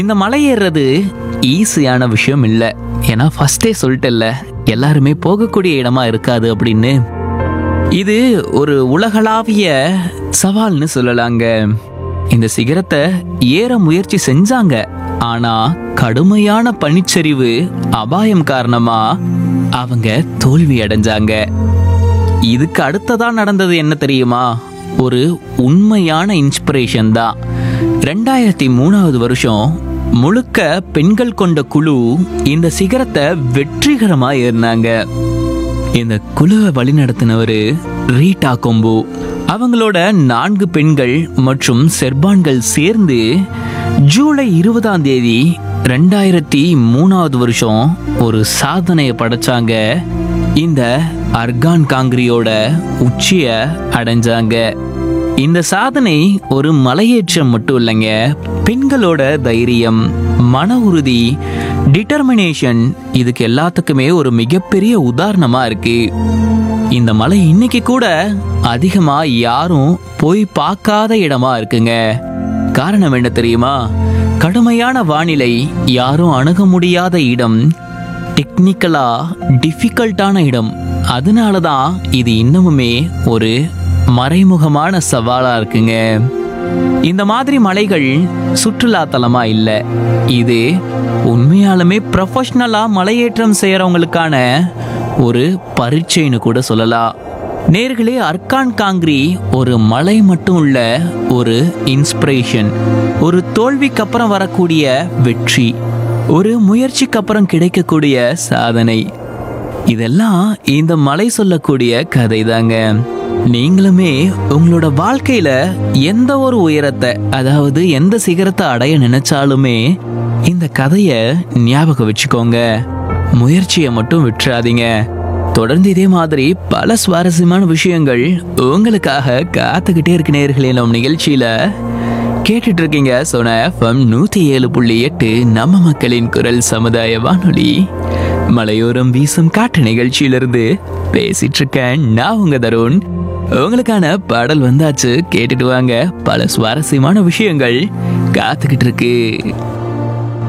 இந்த மலை ஏறுறது ஈஸியான விஷயம் இல்லை ஏன்னா ஃபர்ஸ்டே சொல்லிட்டேல்ல எல்லாருமே போகக்கூடிய இடமா இருக்காது அப்படின்னு இது ஒரு உலகளாவிய சவால்னு சொல்லலாங்க இந்த சிகரத்தை ஏற முயற்சி செஞ்சாங்க ஆனா கடுமையான பனிச்சரிவு அபாயம் காரணமா அவங்க தோல்வி அடைஞ்சாங்க இதுக்கு அடுத்ததா நடந்தது என்ன தெரியுமா ஒரு உண்மையான இன்ஸ்பிரேஷன் தான் ரெண்டாயிரத்தி மூணாவது வருஷம் முழுக்க பெண்கள் கொண்ட குழு இந்த சிகரத்தை வெற்றிகரமா ஏறினாங்க இந்த குழுவை வழிநடத்தினவர் ரீட்டா கொம்பு அவங்களோட நான்கு பெண்கள் மற்றும் செர்பான்கள் சேர்ந்து ஜூலை இருபதாம் தேதி ரெண்டாயிரத்தி மூணாவது வருஷம் ஒரு சாதனையை படைச்சாங்க இந்த அர்கான் காங்கிரியோட உச்சிய அடைஞ்சாங்க இந்த சாதனை ஒரு மலையேற்றம் மட்டும் இல்லைங்க பெண்களோட தைரியம் மன உறுதி டிட்டர்மினேஷன் இதுக்கு எல்லாத்துக்குமே ஒரு மிகப்பெரிய உதாரணமா இருக்கு இந்த மலை இன்னைக்கு கூட அதிகமா யாரும் போய் பார்க்காத இடமா இருக்குங்க காரணம் என்ன தெரியுமா கடுமையான வானிலை யாரும் அணுக முடியாத இடம் டெக்னிக்கலா டிஃபிகல்ட்டான இடம் அதனால தான் இது இன்னமுமே ஒரு மறைமுகமான சவாலா இருக்குங்க இந்த மாதிரி மலைகள் சுற்றுலா தலமா இல்ல இது உண்மையாலுமே ப்ரொஃபஷ்னலா மலையேற்றம் செய்யறவங்களுக்கான ஒரு பரீட்சைன்னு கூட சொல்லலாம் நேர்களே அர்கான் காங்கிரி ஒரு மலை மட்டும் உள்ள ஒரு இன்ஸ்பிரேஷன் ஒரு தோல்விக்கு அப்புறம் வரக்கூடிய வெற்றி ஒரு முயற்சிக்கு அப்புறம் கிடைக்கக்கூடிய சாதனை இதெல்லாம் இந்த மலை சொல்லக்கூடிய கதை தாங்க நீங்களுமே உங்களோட வாழ்க்கையில எந்த ஒரு உயரத்தை அதாவது எந்த சிகரத்தை அடைய நினைச்சாலுமே இந்த கதைய ஞாபகம் வச்சுக்கோங்க முயற்சியை மட்டும் விட்டுறாதீங்க தொடர்ந்து இதே மாதிரி பல சுவாரஸ்யமான விஷயங்கள் உங்களுக்காக காத்துக்கிட்டே இருக்க நேர்களே நம்ம நிகழ்ச்சியில கேட்டுட்டு இருக்கீங்க சோனா எஃப்எம் நூத்தி ஏழு புள்ளி எட்டு நம்ம மக்களின் குரல் சமுதாய வானொலி மலையோரம் வீசும் காட்டு நிகழ்ச்சியிலிருந்து பேசிட்டு இருக்கேன் நான் உங்க தருண் உங்களுக்கான பாடல் வந்தாச்சு கேட்டுட்டு வாங்க பல சுவாரஸ்யமான விஷயங்கள் காத்துக்கிட்டு இருக்கு